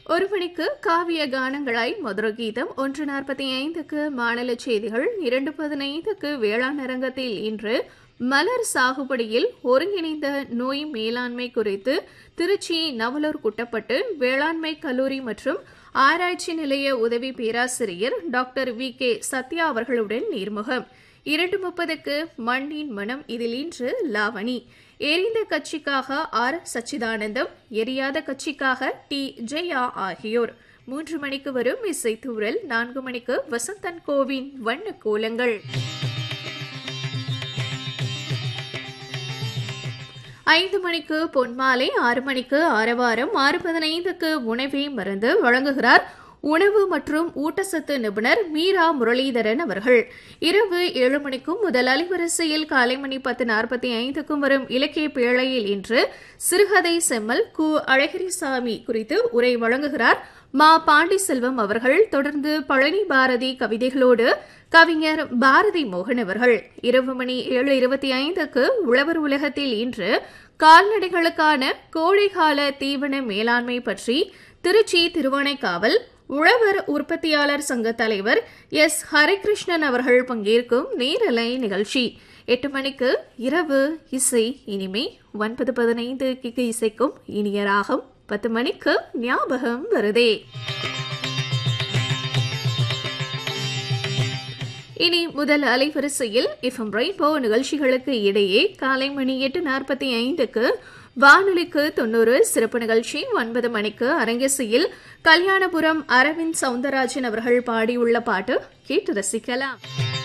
ஒரு மணிக்கு காவிய கானங்களாய் மதுர கீதம் ஒன்று நாற்பத்தி ஐந்துக்கு மாநில செய்திகள் இரண்டு பதினைந்துக்கு வேளாண் அரங்கத்தில் இன்று மலர் சாகுபடியில் ஒருங்கிணைந்த நோய் மேலாண்மை குறித்து திருச்சி நவலூர் குட்டப்பட்டு வேளாண்மை கல்லூரி மற்றும் ஆராய்ச்சி நிலைய உதவி பேராசிரியர் டாக்டர் வி கே சத்யா அவர்களுடன் நேர்முகம் இரண்டு முப்பதுக்கு மண்ணின் மனம் இதில் இன்று லாவணி எரிந்த கட்சிக்காக ஆர் சச்சிதானந்தம் எரியாத கட்சிக்காக டி ஜெயா ஆகியோர் மூன்று மணிக்கு வரும் இசைத்தூரல் நான்கு மணிக்கு வசந்தன் கோவின் வண்ண கோலங்கள் ஐந்து மணிக்கு பொன்மாலை ஆறு மணிக்கு ஆரவாரம் ஆறு பதினைந்துக்கு உணவே மருந்து வழங்குகிறார் உணவு மற்றும் ஊட்டச்சத்து நிபுணர் மீரா முரளிதரன் அவர்கள் இரவு ஏழு மணிக்கும் முதல் அலைவரிசையில் காலை மணி பத்து நாற்பத்தி ஐந்துக்கும் வரும் இலக்கிய பேழையில் இன்று சிறுகதை செம்மல் கு அழகிரிசாமி குறித்து உரை வழங்குகிறார் மா பாண்டிசெல்வம் அவர்கள் தொடர்ந்து பழனி பாரதி கவிதைகளோடு கவிஞர் பாரதி மோகன் அவர்கள் இரவு மணி ஏழு இருபத்தி ஐந்துக்கு உழவர் உலகத்தில் இன்று கால்நடைகளுக்கான கோடைகால தீவன மேலாண்மை பற்றி திருச்சி திருவானைக்காவல் உழவர் உற்பத்தியாளர் சங்க தலைவர் எஸ் ஹரிகிருஷ்ணன் அவர்கள் பங்கேற்கும் நேரலை நிகழ்ச்சி எட்டு மணிக்கு இரவு இசை இனிமை ஒன்பது பதினைந்து கிக்கு இசைக்கும் இனிய ராகம் பத்து மணிக்கு ஞாபகம் வருதே இனி முதல் அலைவரிசையில் எஃப்எம் ரெயின்போ நிகழ்ச்சிகளுக்கு இடையே காலை மணி எட்டு நாற்பத்தி ஐந்துக்கு வானொலிக்கு தொண்ணூறு சிறப்பு நிகழ்ச்சி ஒன்பது மணிக்கு அரங்கேசியில் கல்யாணபுரம் அரவிந்த் சவுந்தரராஜன் அவர்கள் பாடியுள்ள பாட்டு கேட்டு ரசிக்கலாம்